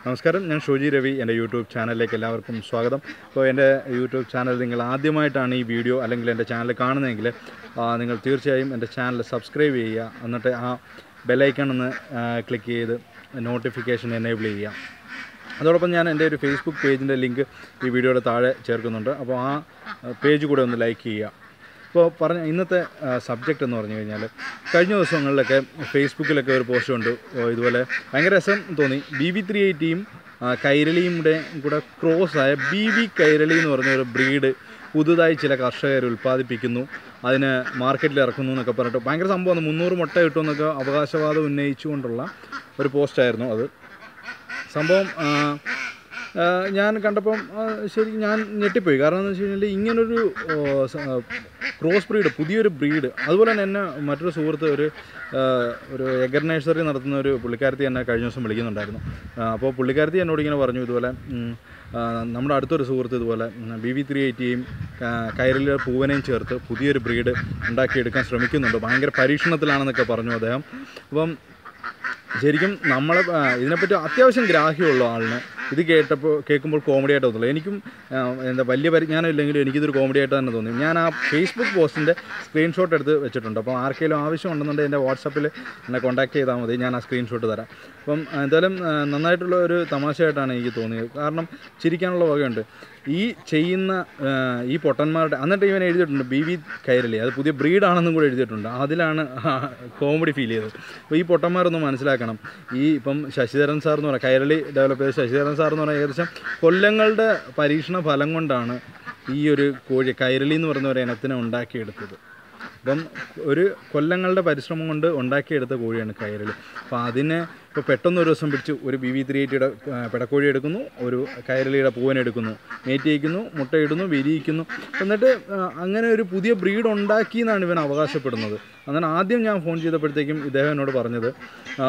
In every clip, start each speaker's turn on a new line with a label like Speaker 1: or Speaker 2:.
Speaker 1: നമസ്കാരം ഞാൻ ഷോജി രവി എൻ്റെ യൂട്യൂബ് ചാനലിലേക്ക് എല്ലാവർക്കും സ്വാഗതം അപ്പോൾ എൻ്റെ യൂട്യൂബ് ചാനൽ നിങ്ങൾ ആദ്യമായിട്ടാണ് ഈ വീഡിയോ അല്ലെങ്കിൽ എൻ്റെ ചാനൽ കാണുന്നതെങ്കിൽ ആ, നിങ്ങൾ തീർച്ചയായും എൻ്റെ ചാനൽ സബ്സ്ക്രൈബ് ചെയ്യുക എന്നിട്ട് ആ ബെല്ലൈക്കൺ ഒന്ന് ക്ലിക്ക് ചെയ്ത് നോട്ടിഫിക്കേഷൻ എനേബിൾ ചെയ്യുക അതോടൊപ്പം ഞാൻ എൻ്റെ ഒരു ഫേസ്ബുക്ക് പേജിൻ്റെ ലിങ്ക് ഈ വീഡിയോയുടെ താഴെ ചേർക്കുന്നുണ്ട് അപ്പോൾ ആ പേജ് കൂടെ ഒന്ന് ലൈക്ക് ചെയ്യുക ഇപ്പോൾ പറഞ്ഞ ഇന്നത്തെ സബ്ജക്റ്റ് എന്ന് പറഞ്ഞു കഴിഞ്ഞാൽ കഴിഞ്ഞ ദിവസങ്ങളിലൊക്കെ ഫേസ്ബുക്കിലൊക്കെ ഒരു പോസ്റ്റ് ഉണ്ട് ഓ, ഇതുപോലെ ഭയങ്കര രസം തോന്നി ബി വി ത്രീ എയ്റ്റിയും കൈരളിയും കൂടെ കൂടെ ക്രോസ് ആയ ബി വി കൈരളി എന്ന് പറഞ്ഞ ഒരു ബ്രീഡ് പുതുതായി ചില കർഷകർ ഉൽപ്പാദിപ്പിക്കുന്നു അതിന് മാർക്കറ്റിൽ ഇറക്കുന്നു എന്നൊക്കെ പറഞ്ഞിട്ട് ഭയങ്കര സംഭവമാണ് മുന്നൂറ് മുട്ട കിട്ടുമെന്നൊക്കെ അവകാശവാദം ഉന്നയിച്ചുകൊണ്ടുള്ള ഒരു പോസ്റ്റായിരുന്നു അത് സംഭവം ആ, ആ, ഞാൻ കണ്ടപ്പം ആ, ശരി ഞാൻ ഞെട്ടിപ്പോയി കാരണം എന്ന് വെച്ച് കഴിഞ്ഞാൽ ഇങ്ങനൊരു ഓ, സ- ആ, ക്രോസ് ബ്രീഡ് പുതിയൊരു ബ്രീഡ് അതുപോലെ തന്നെ എന്നെ മറ്റൊരു സുഹൃത്ത് ഒരു ആ, ഒരു എഗർ നഴ്സറി നടത്തുന്ന ഒരു പുള്ളിക്കാരത്തി എന്നെ കഴിഞ്ഞ ദിവസം വിളിക്കുന്നുണ്ടായിരുന്നു ആ, അപ്പോൾ പുള്ളിക്കാരത്തി എന്നോട് ഇങ്ങനെ പറഞ്ഞു ഇതുപോലെ ഉം, ആ, നമ്മുടെ അടുത്തൊരു സുഹൃത്ത് ഇതുപോലെ ബി വി ത്രീ എയ്റ്റിയും കയറിലെ പൂവനെയും ചേർത്ത് പുതിയൊരു ബ്രീഡ് ഉണ്ടാക്കിയെടുക്കാൻ ശ്രമിക്കുന്നുണ്ട് ഭയങ്കര പരീക്ഷണത്തിലാണെന്നൊക്കെ പറഞ്ഞു അദ്ദേഹം അപ്പം ശരിക്കും നമ്മളെ ആ, ഇതിനെപ്പറ്റി അത്യാവശ്യം ഗ്രാഹ്യമുള്ള ആളിന് ഇത് കേട്ടപ്പോൾ കേൾക്കുമ്പോൾ കോമഡി ആയിട്ട് തോന്നുള്ളൂ എനിക്കും ആ, എന്താ വലിയ പരിജ്ഞാനം ഇല്ലെങ്കിലും എനിക്കിതൊരു കോമഡി ആയിട്ട് തന്നെ തോന്നി ഞാൻ ആ ഫേസ്ബുക്ക് പോസ്റ്റിൻ്റെ സ്ക്രീൻഷോട്ട് എടുത്ത് വെച്ചിട്ടുണ്ട് അപ്പോൾ ആർക്കെങ്കിലും ആവശ്യമുണ്ടെന്നുണ്ടെങ്കിൽ എൻ്റെ വാട്സപ്പിൽ എന്നെ കോൺടാക്ട് ചെയ്താൽ മതി ഞാൻ ആ സ്ക്രീൻഷോട്ട് തരാം അപ്പം ആ, എന്തായാലും ആ, നന്നായിട്ടുള്ള ഒരു തമാശയായിട്ടാണ് എനിക്ക് തോന്നിയത് കാരണം ചിരിക്കാനുള്ള വകയുണ്ട് ഈ ചെയ്യുന്ന ആ, ഈ പൊട്ടന്മാരുടെ എന്നിട്ട് ഇവൻ എഴുതിയിട്ടുണ്ട് ബി വി കൈരളി അത് പുതിയ ബ്രീഡാണെന്നും കൂടെ എഴുതിയിട്ടുണ്ട് അതിലാണ് കോമഡി ഫീൽ ചെയ്തത് അപ്പോൾ ഈ പൊട്ടന്മാരൊന്ന് മനസ്സിലാക്കണം ഈ ഇപ്പം ശശിധരൻ സാർ എന്ന് പറയുക കൈരളി ഡെവലപ്പ് ചെയ്ത ശശിധരൻ സാർ എന്ന് പറയുന്നത് ഏകദേശം കൊല്ലങ്ങളുടെ പരീക്ഷണ ഫലം കൊണ്ടാണ് ഈ ഒരു കോഴി കൈരളി എന്ന് പറയുന്ന ഒരു ഇനത്തിനെ ഉണ്ടാക്കിയെടുത്തത് അപ്പം ഒരു കൊല്ലങ്ങളുടെ പരിശ്രമം കൊണ്ട് ഉണ്ടാക്കിയെടുത്ത കോഴിയാണ് കൈരളി അപ്പോൾ അതിനെ ഇപ്പോൾ പെട്ടെന്ന് ഒരു ദിവസം പിടിച്ച് ഒരു ബി വി ത്രീ എയ്റ്റിയുടെ പെടക്കോഴി എടുക്കുന്നു ഒരു കൈരളിയുടെ പൂവൻ എടുക്കുന്നു മേറ്റ് വയ്ക്കുന്നു മുട്ടയിടുന്നു വിരിയിക്കുന്നു എന്നിട്ട് ആ, അങ്ങനെ ഒരു പുതിയ ബ്രീഡ് ഉണ്ടാക്കി എന്നാണ് ഇവൻ അവകാശപ്പെടുന്നത് അങ്ങനെ ആദ്യം ഞാൻ ഫോൺ ചെയ്തപ്പോഴത്തേക്കും ഇദ്ദേഹം എന്നോട് പറഞ്ഞത് ആ,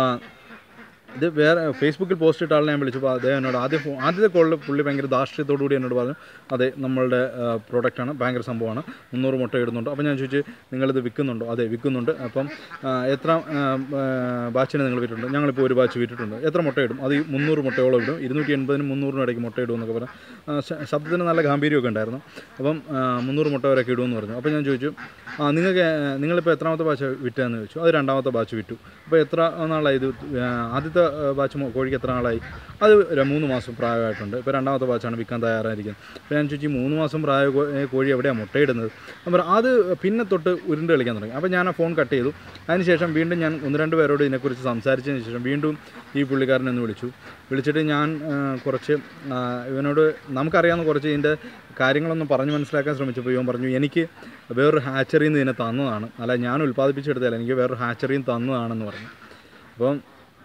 Speaker 1: ഇത് വേറെ ഫേസ്ബുക്കിൽ പോസ്റ്റ് ഇട്ട ആളിനെ ഞാൻ വിളിച്ചപ്പോൾ അദ്ദേഹം എന്നോട് ആദ്യം ഫോ- ആദ്യത്തെ കോളിൽ പുള്ളി ഭയങ്കര ധാർഷ്ട്യത്തോടു കൂടി എന്നോട് പറഞ്ഞു അതെ നമ്മളുടെ പ്രോഡക്റ്റാണ് ഭയങ്കര സംഭവമാണ് മുന്നൂറ് മുട്ട ഇടുന്നുണ്ട് അപ്പോൾ ഞാൻ ചോദിച്ചു നിങ്ങളിത് വിൽക്കുന്നുണ്ടോ അതെ വിൽക്കുന്നുണ്ട് അപ്പം ആ, എത്ര ആ, ആ, ബാച്ചിന് നിങ്ങൾ വിറ്റിട്ടുണ്ട് ഞങ്ങളിപ്പോൾ ഒരു ബാച്ച് വിറ്റിട്ടുണ്ട് എത്ര മുട്ട ഇടും അത് ഈ മുന്നൂറ് മുട്ടയോളം ഇടും ഇരുന്നൂറ്റി എൺപതിനും മുന്നൂറിനും ഇടയ്ക്ക് മുട്ട ഇടും എന്നൊക്കെ പറഞ്ഞു ആ, ശ- ശബ്ദത്തിന് നല്ല ഗാംഭീര്യമൊക്കെ ഉണ്ടായിരുന്നു അപ്പം ആ, മുന്നൂറ് മുട്ട വരെയൊക്കെ ഇടുമെന്ന് പറഞ്ഞു അപ്പോൾ ഞാൻ ചോദിച്ചു ആ നിങ്ങൾക്ക് ആ, നിങ്ങളിപ്പോൾ എത്രാമത്തെ ബാച്ച് വിറ്റതെന്ന് ചോദിച്ചു അത് രണ്ടാമത്തെ ബാച്ച് വിറ്റു അപ്പോൾ എത്ര നാളായി ഇത് ആ, ആദ്യത്തെ ആ, ബാച്ച് മോ- കോഴിക്ക് എത്ര നാളായി അത് ഒരു മൂന്ന് മാസം പ്രായമായിട്ടുണ്ട് ഇപ്പോൾ രണ്ടാമത്തെ ബാച്ചാണ് വിൽക്കാൻ തയ്യാറായിരിക്കുന്നത് അപ്പോൾ ഞാൻ ചോദിച്ചു "ഈ മൂന്ന് മാസം പ്രായ കോ- ഏ, കോഴി എവിടെയാണ് മുട്ടയിടുന്നത് അപ്പം പറഞ്ഞു അത് പിന്നെ തൊട്ട് ഉരുണ്ട് കളിക്കാൻ തുടങ്ങി അപ്പോൾ ഞാൻ ആ ഫോൺ കട്ട് ചെയ്തു അതിനുശേഷം വീണ്ടും ഞാൻ ഒന്ന് രണ്ട് പേരോട് ഇതിനെക്കുറിച്ച് സംസാരിച്ചതിന് ശേഷം വീണ്ടും ഈ പുള്ളിക്കാരനെ ഒന്ന് വിളിച്ചു വിളിച്ചിട്ട് ഞാൻ ആ, കുറച്ച് ആ, ഇവനോട് നമുക്കറിയാവുന്ന കുറച്ച് ഇതിൻ്റെ കാര്യങ്ങളൊന്ന് പറഞ്ഞ് മനസ്സിലാക്കാൻ ശ്രമിച്ചപ്പോൾ ഇവൻ പറഞ്ഞു എനിക്ക് വേറൊരു ഹാച്ചറിയിൽ നിന്ന് ഇതിനെ തന്നതാണ് അല്ല ഞാൻ ഉൽപ്പാദിപ്പിച്ചെടുത്തല്ല എനിക്ക് വേറൊരു ഹാച്ചറിയും തന്നതാണെന്ന് പറഞ്ഞു അപ്പം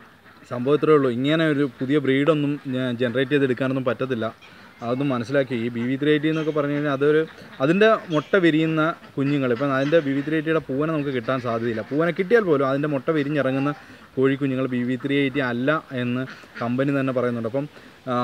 Speaker 1: സംഭവം ഇത്രേ ഉള്ളൂ ഇങ്ങനെ ഒരു പുതിയ ബ്രീഡൊന്നും ഞാൻ ജനറേറ്റ് ചെയ്തെടുക്കാനൊന്നും പറ്റത്തില്ല അതൊന്നും മനസ്സിലാക്കി ഈ ബി വി ത്രീ എയ്റ്റി എന്നൊക്കെ പറഞ്ഞു കഴിഞ്ഞാൽ അതൊരു അതിൻ്റെ മുട്ട വിരിയുന്ന കുഞ്ഞുങ്ങൾ ഇപ്പം അതിൻ്റെ ബി വി ത്രീ എയ്റ്റിയുടെ പൂവനെ നമുക്ക് കിട്ടാൻ സാധ്യതയില്ല പൂവനെ കിട്ടിയാൽ പോലും അതിൻ്റെ മുട്ട വിരിഞ്ഞിറങ്ങുന്ന കോഴിക്കുഞ്ഞുങ്ങൾ ബി വി ത്രീ എയ്റ്റി അല്ല എന്ന് കമ്പനി തന്നെ പറയുന്നുണ്ട് അപ്പം ആ,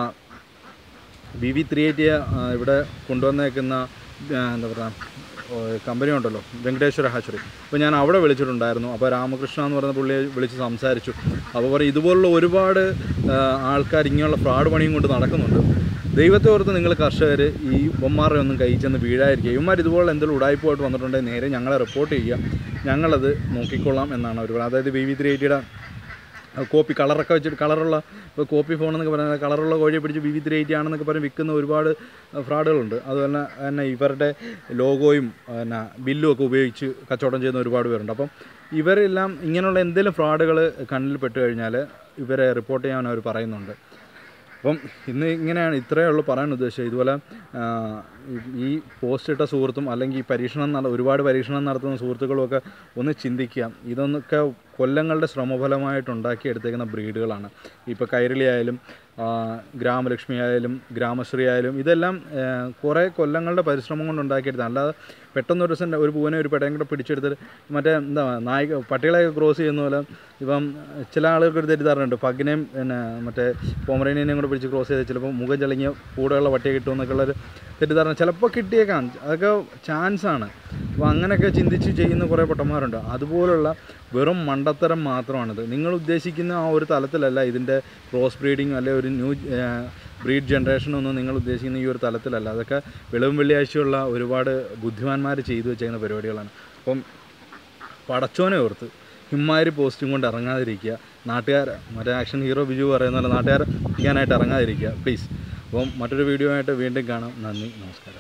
Speaker 1: ബി വി ത്രീ എയ്റ്റിയെ ഇവിടെ കൊണ്ടുവന്നേക്കുന്ന ആ, എന്താ പറയുക കമ്പനി ഉണ്ടല്ലോ വെങ്കടേശ്വര ഹാച്ചറി അപ്പോൾ ഞാൻ അവിടെ വിളിച്ചിട്ടുണ്ടായിരുന്നു അപ്പോൾ രാമകൃഷ്ണ എന്ന് പറയുന്ന പുള്ളിയെ വിളിച്ച് സംസാരിച്ചു അപ്പോൾ പറയും ഇതുപോലുള്ള ഒരുപാട് ആ, ആൾക്കാർ ഇങ്ങനെയുള്ള ഫ്രോഡ് പണിയും കൊണ്ട് നടക്കുന്നുണ്ട് ദൈവത്തെ ഓർത്ത് നിങ്ങൾ കർഷകർ ഈ ബൊമ്മാറെ ഒന്നും കൈ ചെന്ന് വീഴാതിരിക്കുക ഇവന്മാർ ഇതുപോലെ എന്തെങ്കിലും ഉടായ്പമായിട്ട് വന്നിട്ടുണ്ടെങ്കിൽ നേരെ ഞങ്ങളെ റിപ്പോർട്ട് ചെയ്യുക ഞങ്ങളത് നോക്കിക്കൊള്ളാം എന്നാണ് അവർ പറയുന്നത് അതായത് ബി വി ത്രീ എയ്റ്റിയുടെ കോപ്പി കളറൊക്കെ വെച്ചിട്ട് കളറുള്ള ഇപ്പോൾ കോപ്പി ഫോൺ എന്നൊക്കെ പറയുന്നത് കളറുള്ള കോഴിയെ പിടിച്ച് വി വി ത്രീ എയ്റ്റി ആണെന്നൊക്കെ പറഞ്ഞ് വിൽക്കുന്ന ഒരുപാട് ഫ്രോഡുകളുണ്ട് അതുപോലെ തന്നെ ഇവരുടെ ലോഗോയും പിന്നെ ബില്ലും ഒക്കെ ഉപയോഗിച്ച് കച്ചവടം ചെയ്യുന്ന ഒരുപാട് പേരുണ്ട് അപ്പം ഇവരെല്ലാം ഇങ്ങനെയുള്ള എന്തെങ്കിലും ഫ്രോഡുകൾ കണ്ണിൽ പെട്ട് കഴിഞ്ഞാൽ ഇവരെ റിപ്പോർട്ട് ചെയ്യാൻ അവർ പറയുന്നുണ്ട് അപ്പം ഇന്ന് ഇങ്ങനെയാണ് ഇത്രയേ ഉള്ളൂ പറയാൻ ഉദ്ദേശിച്ചത് ഇതുപോലെ ആ, ഈ- ഈ പോസ്റ്റ് ഇട്ട സുഹൃത്തും അല്ലെങ്കിൽ ഈ പരീക്ഷണം നട ഒരുപാട് പരീക്ഷണം നടത്തുന്ന സുഹൃത്തുക്കളും ഒക്കെ ഒന്ന് ചിന്തിക്കുക ഇതൊന്നൊക്കെ കൊല്ലങ്ങളുടെ ശ്രമഫലമായിട്ട് ഉണ്ടാക്കിയെടുത്തേക്കുന്ന ബ്രീഡുകളാണ് ഇപ്പോൾ കൈരളി ആയാലും ആ, ഗ്രാമലക്ഷ്മി ആയാലും ഗ്രാമശ്രീ ആയാലും ഇതെല്ലാം ആ, കുറേ കൊല്ലങ്ങളുടെ പരിശ്രമം കൊണ്ട് ഉണ്ടാക്കിയെടുത്തതാണ് അല്ലാതെ പെട്ടെന്ന് ഒരു ദിവസം ഒരു പൂവനെ ഒരു പെടയും കൂടെ പിടിച്ചെടുത്തിട്ട് മറ്റേ എന്താ നായിക പട്ടികളെയൊക്കെ ക്രോസ് ചെയ്യുന്ന പോലെ ഇപ്പം ചില ആളുകൾക്ക് ഒരു തെറ്റിദ്ധാരണയുണ്ട് പഗ്ഗിനെയും പിന്നെ മറ്റേ പോമറേനിയനെയും കൂടെ പിടിച്ച് ക്രോസ് ചെയ്ത് ചിലപ്പോൾ മുഖം ചളിങ്ങിയ കൂടെയുള്ള പട്ടിയെ കിട്ടുമെന്നൊക്കെ ഉള്ളൊരു തെറ്റിദ്ധാരണ ചിലപ്പോൾ കിട്ടിയേക്കാം അതൊക്കെ ചാൻസാണ് അപ്പോൾ അങ്ങനെയൊക്കെ ചിന്തിച്ച് ചെയ്യുന്ന കുറേ പൊട്ടന്മാരുണ്ട് അതുപോലുള്ള വെറും മണ്ടത്തരം മാത്രമാണിത് നിങ്ങൾ ഉദ്ദേശിക്കുന്ന ആ ഒരു തലത്തിലല്ല ഇതിൻ്റെ ക്രോസ് ബ്രീഡിങ് അല്ലെ ഒരു ന്യൂ ബ്രീഡ് ജനറേഷനൊന്നും നിങ്ങൾ ഉദ്ദേശിക്കുന്ന ഈ ഒരു തലത്തിലല്ല അതൊക്കെ വെളിവും വെള്ളിയാഴ്ചയുള്ള ഒരുപാട് ബുദ്ധിമാന്മാർ ചെയ്തു വെച്ചേക്കുന്ന പരിപാടികളാണ് അപ്പം പടച്ചോനെ ഓർത്ത് ഇമ്മാതിരി പോസ്റ്റും കൊണ്ട് ഇറങ്ങാതിരിക്കുക നാട്ടുകാർ മറ്റേ ആക്ഷൻ ഹീറോ ബിജു പറയുന്ന പോലെ നാട്ടുകാർ ഇരിക്കാനായിട്ട് ഇറങ്ങാതിരിക്കുക പ്ലീസ് അപ്പം മറ്റൊരു വീഡിയോ ആയിട്ട് വീണ്ടും കാണാം നന്ദി നമസ്കാരം